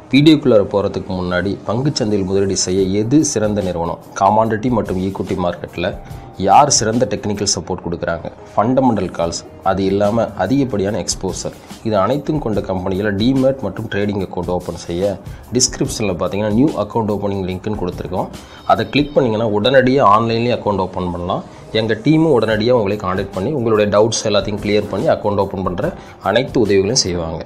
வீடியோக்குள்ளே போகிறதுக்கு முன்னாடி பங்குச்சந்தையில் முதலீடு செய்ய எது சிறந்த நிறுவனம் காமாடிட்டி மற்றும் ஈக்விட்டி மார்க்கெட்டில் யார் சிறந்த டெக்னிக்கல் சப்போர்ட் கொடுக்குறாங்க ஃபண்டமெண்டல் கால்ஸ் அது இல்லாமல் அதிகப்படியான எக்ஸ்போசர் இது அனைத்தும் கொண்ட கம்பெனியில் டிமேட் மற்றும் ட்ரேடிங் அக்கௌண்ட் ஓப்பன் செய்ய டிஸ்கிரிப்ஷனில் பார்த்தீங்கன்னா நியூ அக்கௌண்ட் ஓப்பனிங் லிங்க்னு கொடுத்துருக்கோம் அதை கிளிக் பண்ணிங்கன்னா உடனடியாக ஆன்லைன்லேயே அக்கௌண்ட் ஓப்பன் பண்ணலாம் எங்கள் டீமும் உடனடியாக உங்களை காண்டாக்ட் பண்ணி உங்களுடைய டவுட்ஸ் எல்லாத்தையும் கிளியர் பண்ணி அக்கௌண்ட் ஓப்பன் பண்ணுற அனைத்து உதவிகளையும் செய்வாங்க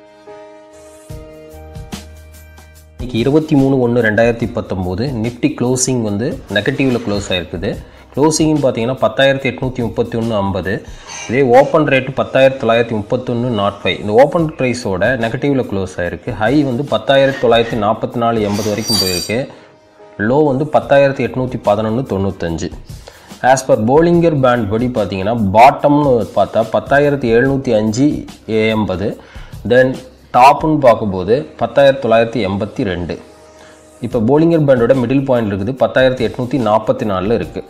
இன்னைக்கு இருபத்தி மூணு ஒன்று ரெண்டாயிரத்தி பத்தொம்போது நிஃப்டி க்ளோசிங் வந்து நெகட்டிவில் க்ளோஸ் ஆயிருக்குது க்ளோசிங்னு பார்த்தீங்கன்னா பத்தாயிரத்தி எட்நூற்றி முப்பத்தி ஒன்று ஐம்பது இதே ஓப்பன் ரேட்டு பத்தாயிரத்தி தொள்ளாயிரத்தி முப்பத்தொன்று நாட் ஃபைவ் இந்த ஓப்பன் ப்ரைஸோட நெகட்டிவில் க்ளோஸ் ஆயிருக்கு ஹை வந்து பத்தாயிரத்தி தொள்ளாயிரத்தி நாற்பத்தி நாலு எண்பது வரைக்கும் போயிருக்கு லோ வந்து பத்தாயிரத்தி எட்நூற்றி பதினொன்று தொண்ணூத்தஞ்சு ஆஸ் பர் போலிங்கர் பேண்ட் படி பார்த்தீங்கன்னா பாட்டம்னு பார்த்தா பத்தாயிரத்தி எழுநூற்றி அஞ்சு எண்பது தென் டாப்னு பார்க்கும்போது பத்தாயிரத்தி தொள்ளாயிரத்தி எண்பத்தி ரெண்டு இப்போ போலிங்கர் பேண்டோட மிடில் பாயிண்ட் இருக்குது பத்தாயிரத்தி எட்நூற்றி நாற்பத்தி நாலில் இருக்குது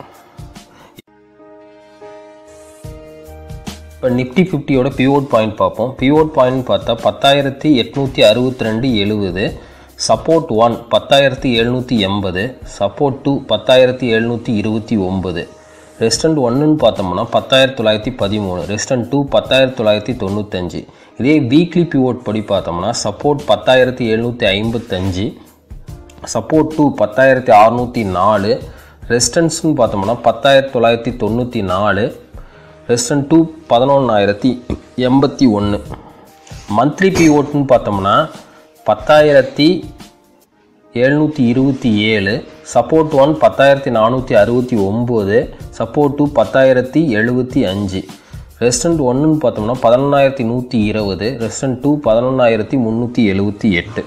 இப்போ நிஃப்டி ஃபிஃப்டியோட பிவோட் பாயிண்ட் பார்ப்போம் பிவோட் பாயிண்ட் பார்த்தா பத்தாயிரத்தி எட்நூற்றி அறுபத்தி ரெண்டு எழுபது சப்போர்ட் ஒன் பத்தாயிரத்தி எழுநூற்றி எண்பது சப்போர்ட் டூ பத்தாயிரத்தி எழுநூற்றி இருபத்தி ஒம்பது ரெஸ்டன்ட் ஒன்றுன்னு பார்த்தோம்னா பத்தாயிரத்தி தொள்ளாயிரத்தி பதிமூணு ரெஸ்டன்ட் டூ பத்தாயிரத்தி தொள்ளாயிரத்தி தொண்ணூத்தஞ்சு இதே வீக்லி பிவோட் படி பார்த்தோம்னா சப்போர்ட் பத்தாயிரத்தி எழுநூற்றி ஐம்பத்தஞ்சு சப்போர்ட் டூ பத்தாயிரத்தி அறநூற்றி நாலு ரெஸ்டன்ஸ்னு பார்த்தோம்னா பத்தாயிரத்தி தொள்ளாயிரத்தி தொண்ணூற்றி நாலு ரெஸ்டன் டூ பதினொன்றாயிரத்தி எண்பத்தி ஒன்று மந்த்லி பிஓட்னு பார்த்தோம்னா பத்தாயிரத்தி எழுநூற்றி இருபத்தி ஏழு சப்போர்ட் ஒன் பத்தாயிரத்தி நானூற்றி அறுபத்தி ஒம்பது சப்போர்ட் டூ பத்தாயிரத்தி எழுபத்தி அஞ்சு ரெஸ்டன்ட் ஒன்றுன்னு பார்த்தோம்னா பதினொன்றாயிரத்தி நூற்றி இருபது ரெஸ்டன்ட் டூ பதினொன்றாயிரத்தி முந்நூற்றி எழுபத்தி எட்டு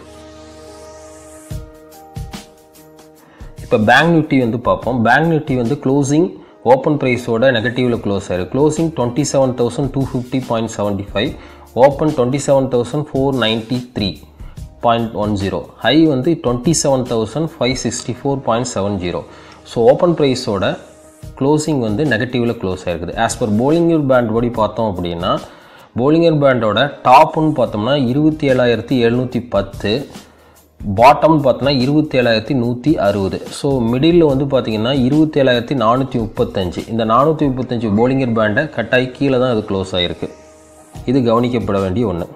இப்போ பேங்க் நிஃப்டி வந்து பார்ப்போம் பேங்க் நிஃப்டி வந்து க்ளோசிங் ஓப்பன் ப்ரைஸோட நெகட்டிவில் க்ளோஸ் ஆயிருக்கு closing twenty seven thousand two fifty point seventy five open twenty seven thousand four ninety three point one zero high வந்து twenty seven thousand five sixty four point seven zero so open ப்ரைஸோட closing வந்து நெகட்டிவில் close ஆயிருக்குது as per Bollinger band படி பார்த்தோம் அப்படின்னா Bollinger பேண்டோட டாப்னு பார்த்தோம்னா இருபத்தி ஏழாயிரத்தி எழுநூற்றி பத்து பாட்டம்னு பார்த்தோன்னா இருபத்தி ஏழாயிரத்தி நூற்றி அறுபது ஸோ மிடில் வந்து பார்த்தீங்கன்னா இருபத்தி ஏழாயிரத்தி நானூற்றி முப்பத்தஞ்சு இந்த நானூற்றி முப்பத்தஞ்சு போலிங்கர் பேண்டை கட்டாயி கீழே தான் இது க்ளோஸ் ஆகிருக்கு இது கவனிக்கப்பட வேண்டிய ஒன்று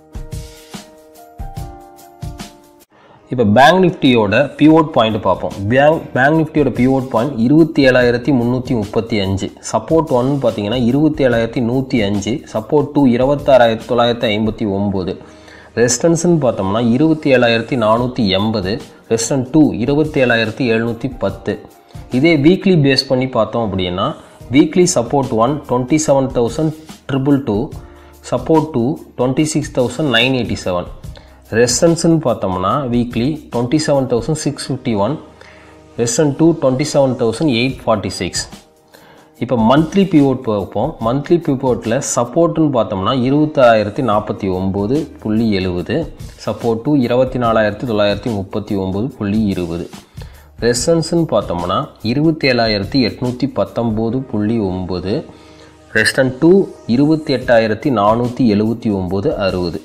இப்போ பேங்க் நிஃப்டியோட பிவோட் பாயிண்ட் பார்ப்போம் பேங்க் பேங்க் நிஃப்டியோட பிவோட் பாயிண்ட் இருபத்தி ஏழாயிரத்தி முந்நூற்றி முப்பத்தி அஞ்சு சப்போர்ட் ஒன் பார்த்தீங்கன்னா இருபத்தி ஏழாயிரத்தி நூற்றி அஞ்சு சப்போர்ட் டூ இருபத்தாறாயிரத்தி தொள்ளாயிரத்தி ஐம்பத்தி ஒம்பது ரெசிஸ்டன்ஸ்னு பார்த்தோம்னா இருபத்தி ஏழாயிரத்தி நானூற்றி எண்பது ரெசிஸ்டன் டூ இருபத்தி ஏழாயிரத்தி எழுநூற்றி பத்து இதே வீக்லி பேஸ் பண்ணி பார்த்தோம் அப்படின்னா weekly support one twenty seven thousand triple two support two twenty six thousand nine eighty seven ரெசிஸ்டன்ஸ்னு பார்த்தோம்னா weekly twenty seven thousand six fifty one resistance two twenty seven thousand eight forty six இப்போ monthly pivot பார்ப்போம் monthly பிவோட்டில் சப்போர்ட்டுன்னு பார்த்தோம்னா இருபத்தாயிரத்தி நாற்பத்தி ஒம்பது புள்ளி எழுபது சப்போர்ட் டூ இருபத்தி நாலாயிரத்தி தொள்ளாயிரத்தி முப்பத்தி ஒம்பது புள்ளி இருபது ரெசன்ஸ்ன்னு பார்த்தோம்னா இருபத்தி ஏழாயிரத்தி எட்நூற்றி பத்தொம்போது புள்ளி ஒம்பது ரெஸ்டன் டூ இருபத்தி எட்டாயிரத்தி நானூற்றி எழுபத்தி ஒம்பது அறுபது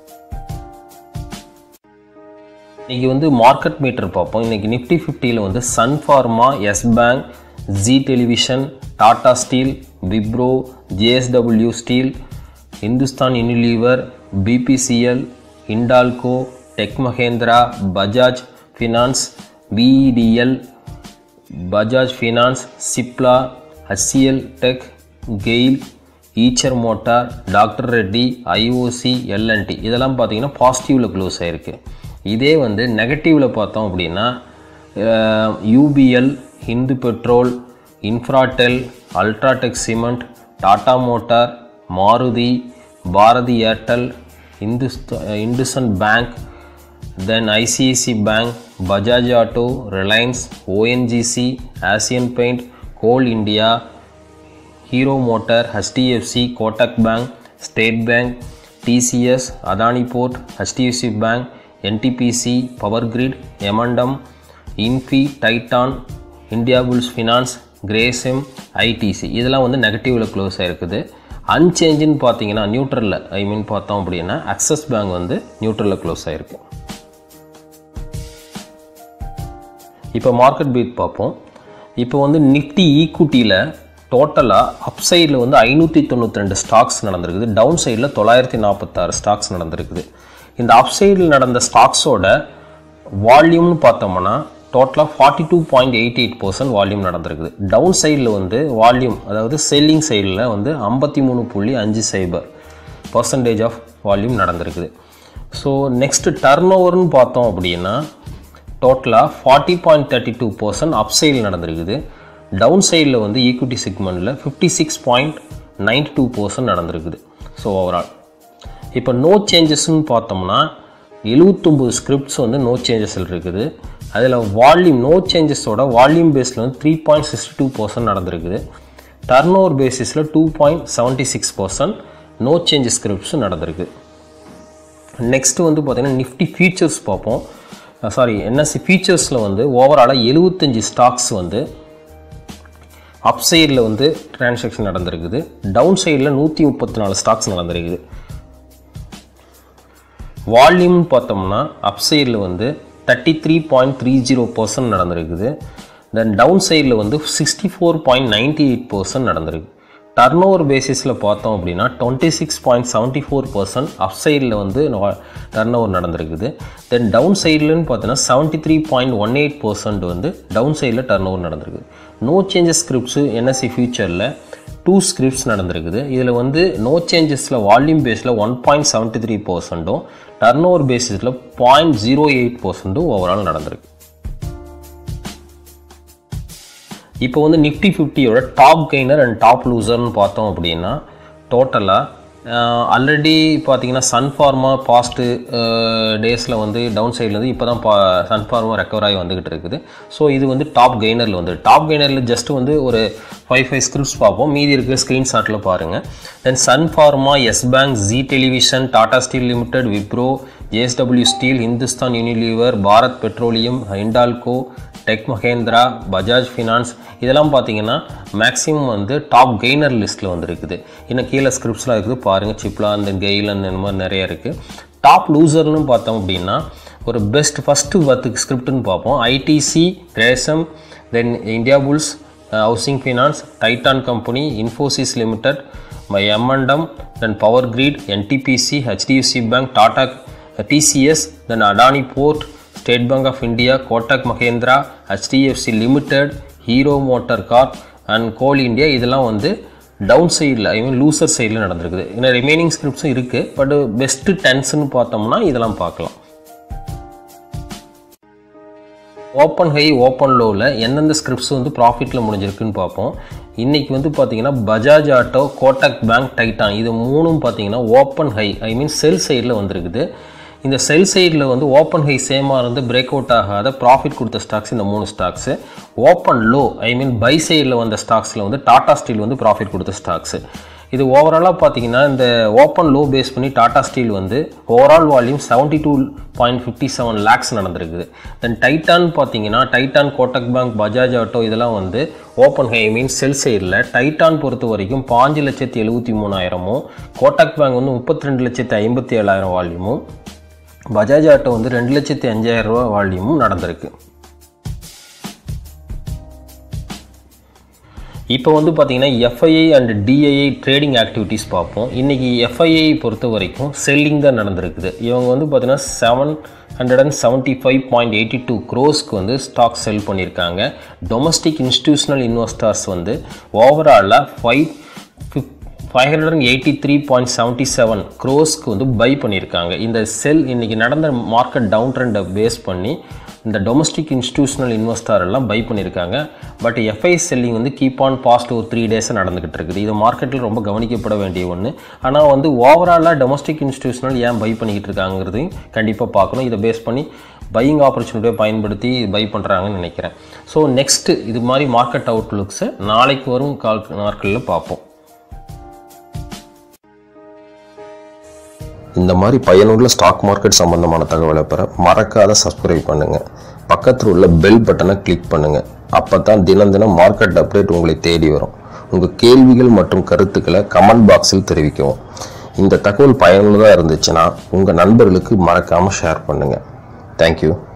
இன்றைக்கி வந்து மார்க்கெட் மீட்டர் பார்ப்போம் இன்றைக்கி நிஃப்டி ஃபிஃப்டியில் வந்து Sun Pharma Yes bank Zee television Tata steel Wipro JSW steel Hindustan Unilever BPCL Hindalco tech Mahindra Bajaj finance VEDL Bajaj finance Cipla HCL tech GAIL Eicher motor doctor Reddy IOC LNT இதெல்லாம் பார்த்தீங்கன்னா பாசிட்டிவில் க்ளோஸ் ஆகிருக்கு இதே வந்து நெகட்டிவில் பார்த்தோம் அப்படின்னா UPL Hindu petrol Infratel UltraTech cement Tata motor Maruti Bharti Airtel Hindustan IndusInd bank then ICICI bank Bajaj auto Reliance ONGC Asian paint coal India Hero motor HDFC Kotak bank state bank TCS Adani port HDFC bank NTPC power grid M and M Infy Titan India bulls finance Grasim ITC இதெல்லாம் வந்து நெகட்டிவில் close ஆகிருக்குது அன்சேஞ்சுன்னு பார்த்தீங்கன்னா நியூட்ரலில் ஐ மீன் பார்த்தோம் அப்படின்னா access bank வந்து நியூட்ரலில் close ஆகிருக்கு இப்போ மார்க்கெட் பீட் பார்ப்போம் இப்போ வந்து நிஃப்டி ஈக்குட்டியில் டோட்டலாக அப் சைடில் வந்து ஐநூற்றி தொண்ணூற்றி ரெண்டு ஸ்டாக்ஸ் நடந்திருக்குது டவுன் சைடில் தொள்ளாயிரத்தி நாற்பத்தாறு ஸ்டாக்ஸ் நடந்திருக்குது இந்த அப் சைடில் நடந்த ஸ்டாக்ஸோட வால்யூம்னு பார்த்தோம்னா டோட்டலாக forty two point eight eight percent volume நடந்திருக்குது டவுன் சைடில் வந்து வால்யூம் அதாவது செல்லிங் சைடில் வந்து ஐம்பத்தி மூணு புள்ளி அஞ்சு சைபர் பர்சன்டேஜ் ஆஃப் வால்யூம் நடந்திருக்குது ஸோ நெக்ஸ்ட்டு டர்ன் ஓவர்னு பார்த்தோம் அப்படின்னா டோட்டலாக forty point thirty two percent up சைடில் நடந்திருக்குது டவுன் சைடில் வந்து ஈக்விட்டி செக்மெண்ட்டில் fifty six point ninety two percent நடந்திருக்குது ஸோ ஓவரால் இப்போ நோ சேஞ்சஸ்ன்னு பார்த்தோம்னா எழுபத்தொம்பது ஸ்கிரிப்ட்ஸ் வந்து நோ சேஞ்சஸில் இருக்குது அதில் வால்யூம் நோ சேஞ்சஸோட வால்யூம் பேஸில் வந்து three point sixty two percent நடந்திருக்குது டர்ன் ஓவர் பேசிஸில் two point seventy six percent no changes scripts நடந்திருக்கு நெக்ஸ்ட்டு வந்து பார்த்திங்கன்னா நிஃப்டி ஃபீச்சர்ஸ் பார்ப்போம் சாரி என்எஸ்சி ஃபீச்சர்ஸில் வந்து ஓவராலாக எழுபத்தஞ்சி ஸ்டாக்ஸ் வந்து அப் சைடில் வந்து டிரான்சாக்ஷன் நடந்திருக்குது டவுன் சைடில் நூற்றி முப்பத்தி நாலு ஸ்டாக்ஸ் நடந்திருக்குது வால்யூம்னு பார்த்தோம்னா அப் சைடில் வந்து thirty three point three zero percent நடந்திருக்குது தென் டவுன் சைடில் வந்து sixty four point ninety eight percent நடந்திருக்கு டர்ன் ஓவர் பேசிஸில் பார்த்தோம் அப்படின்னா twenty six point seventy four percent up சைடில் வந்து டர்ன் ஓவர் நடந்திருக்குது தென் டவுன் சைட்லன்னு பார்த்தீங்கன்னா seventy three point one eight percent வந்து டவுன் சைடில் டர்ன் ஓவர் நடந்திருக்குது நோ சேஞ்சஸ் ஸ்கிரிப்ட்ஸு என்எஸ்சி ஃபியூச்சரில் டூ ஸ்கிரிப்ட்ஸ் நடந்திருக்குது இதில் வந்து நோ சேஞ்சஸில் வால்யூம் பேஸில் ஒன் பாயிண்ட் செவன்ட்டி த்ரீ பர்சன்ட்டும் டர்ன் ஓவர் பேசிஸில் பாயிண்ட் ஜீரோ எயிட் பர்சன்ட்டும் ஓவரால் நடந்திருக்கு இப்போ வந்து நிஃப்டி ஃபிஃப்டியோட டாப் கெய்னர் அண்ட் டாப் லூசர்னு பார்த்தோம் அப்படின்னா டோட்டலாக ஆல்ரெடி பார்த்தீங்கன்னா சன்ஃபார்மா பாஸ்ட்டு டேஸில் வந்து டவுன் சைட்லேருந்து இப்போ தான் பா சன்ஃபார்மா ரெக்கவர் ஆகி வந்துக்கிட்டு இருக்குது ஸோ இது வந்து டாப் கெய்னரில் வந்து டாப் கெய்னரில் ஜஸ்ட் வந்து ஒரு ஃபைவ் ஃபைவ் ஸ்கிரிப்ட்ஸ் பார்ப்போம் மீதி இருக்கிற ஸ்க்ரீன்ஷாட்டில் பாருங்கள் then Sun Pharma Yes bank Zee television Tata steel limited Wipro JSW steel Hindustan Unilever Bharat petroleum Hindalco tech Mahindra Bajaj finance இதெல்லாம் பார்த்தீங்கன்னா மேக்ஸிமம் வந்து டாப் கெய்னர் லிஸ்ட்டில் வந்துருக்குது இன்னும் கீழே ஸ்கிரிப்ட்ஸ்லாம் இருக்குது பாருங்கள் சிப்லா அந்த கெயில் அந்த மாதிரி நிறைய இருக்குது டாப் லூசர்னு பார்த்தோம் அப்படின்னா ஒரு பெஸ்ட் ஃபஸ்ட்டு பத்துக்கு ஸ்கிரிப்ட்னு பார்ப்போம் ITC Grasim then India bulls housing finance Titan company Infosys limited மை M and M then power grid NTPC HDFC bank Tata TCS then Adani port state bank of India Kotak Mahindra HDFC limited Hero motor car and coal India இதெல்லாம் வந்து down சைடில் ஐ மீன் loser சைடில் நடந்திருக்குது இன்னும் remaining ஸ்கிரிப்ட்ஸும் இருக்குது but best டென்ஸ்னு பார்த்தோம்னா இதெல்லாம் பார்க்கலாம் ஓப்பன் ஹை ஓப்பன் லோவில் எந்தெந்த ஸ்கிரிப்ட்ஸ் வந்து ப்ராஃபிட்டில் முடிஞ்சிருக்குன்னு பார்ப்போம் இன்றைக்கி வந்து பார்த்தீங்கன்னா Bajaj auto Kotak bank Titan இது மூணும் பார்த்தீங்கன்னா ஓப்பன் ஹை ஐ மீன் செல் சைடில் வந்திருக்குது இந்த செல் சைடில் வந்து ஓப்பன் ஹை சேமாக இருந்து பிரேக் அவுட் ஆகாத ப்ராஃபிட் கொடுத்த ஸ்டாக்ஸ் இந்த மூணு stocks open low I mean buy சைடில் வந்த ஸ்டாக்ஸில் வந்து டாடா ஸ்டீல் வந்து ப்ராஃபிட் கொடுத்த ஸ்டாக்ஸு இது ஓவராலாக பார்த்தீங்கன்னா இந்த ஓப்பன் லோ பேஸ் பண்ணி டாடா ஸ்டீல் வந்து overall volume seventy two point fifty seven lakhs நடந்திருக்குது தென் டைட்டான் பார்த்தீங்கன்னா Titan Kotak bank Bajaj auto இதெல்லாம் வந்து ஓப்பன் ஹை மீன் செல் சைடில் டைட்டான் பொறுத்த வரைக்கும் பாஞ்சு லட்சத்தி எழுபத்தி மூணாயிரமும் கோட்டக் பேங்க் வந்து முப்பத்தி ரெண்டு லட்சத்தி ஐம்பத்தி ஏழாயிரம் வால்யூமும் பஜாஜ் ஆட்டோ வந்து ரெண்டு லட்சத்தி அஞ்சாயிரம் ரூபா வால்யூமும் நடந்திருக்கு இப்போ வந்து பார்த்தீங்கன்னா FII and DII trading activities பார்ப்போம் இன்றைக்கி எஃப்ஐஐ பொறுத்த வரைக்கும் செல்லிங் தான் நடந்திருக்குது இவங்க வந்து பார்த்தீங்கன்னா seven hundred and seventy five point eighty two க்ரோஸ்க்கு வந்து ஸ்டாக் செல் பண்ணியிருக்காங்க டொமஸ்டிக் இன்ஸ்டியூஷனல் இன்வெஸ்டர்ஸ் வந்து ஓவராலாக five fifth five hundred and eighty three point seventy seven க்ரோஸ்க்கு வந்து பை பண்ணியிருக்காங்க இந்த செல் இன்றைக்கி நடந்த மார்க்கெட் டவுன் ட்ரெண்டை பேஸ் பண்ணி இந்த டொமஸ்டிக் இன்ஸ்டியூஷனல் இன்வெஸ்டர் எல்லாம் பை பண்ணியிருக்காங்க பட் எஃப்ஐ செல்லிங் வந்து கீப் ஆன் பாஸ்ட் ஒரு த்ரீ டேஸாக நடந்துக்கிட்டு இருக்குது இது மார்க்கெட்டில் ரொம்ப கவனிக்கப்பட வேண்டிய ஒன்று ஆனால் வந்து ஓவராலாக டொமஸ்டிக் இன்ஸ்டியூஷனல் ஏன் பை பண்ணிக்கிட்டு இருக்காங்கிறதையும் கண்டிப்பாக பார்க்கணும் இதை பேஸ் பண்ணி பையிங் ஆப்பர்ச்சுனிட்டியை பயன்படுத்தி பை பண்ணுறாங்கன்னு நினைக்கிறேன் ஸோ நெக்ஸ்ட்டு இது மாதிரி மார்க்கெட் அவுட்லுக்ஸை நாளைக்கு வரும் கால் நாட்களில் பார்ப்போம் இந்த மாதிரி பயனுள்ள ஸ்டாக் மார்க்கெட் சம்பந்தமான தகவலை பெற மறக்காத சப்ஸ்கிரைப் பண்ணுங்க பக்கத்தில் உள்ள பெல் பட்டனை கிளிக் பண்ணுங்க அப்போ தான் தினம் தினம் மார்க்கெட் அப்டேட் உங்களை தேடி வரும் உங்கள் கேள்விகள் மற்றும் கருத்துக்களை கமெண்ட் பாக்ஸில் தெரிவிக்கவும் இந்த தகவல் பயனுள்ளதாக இருந்துச்சுன்னா உங்கள் நண்பர்களுக்கு மறக்காமல் ஷேர் பண்ணுங்கள் தேங்க்யூ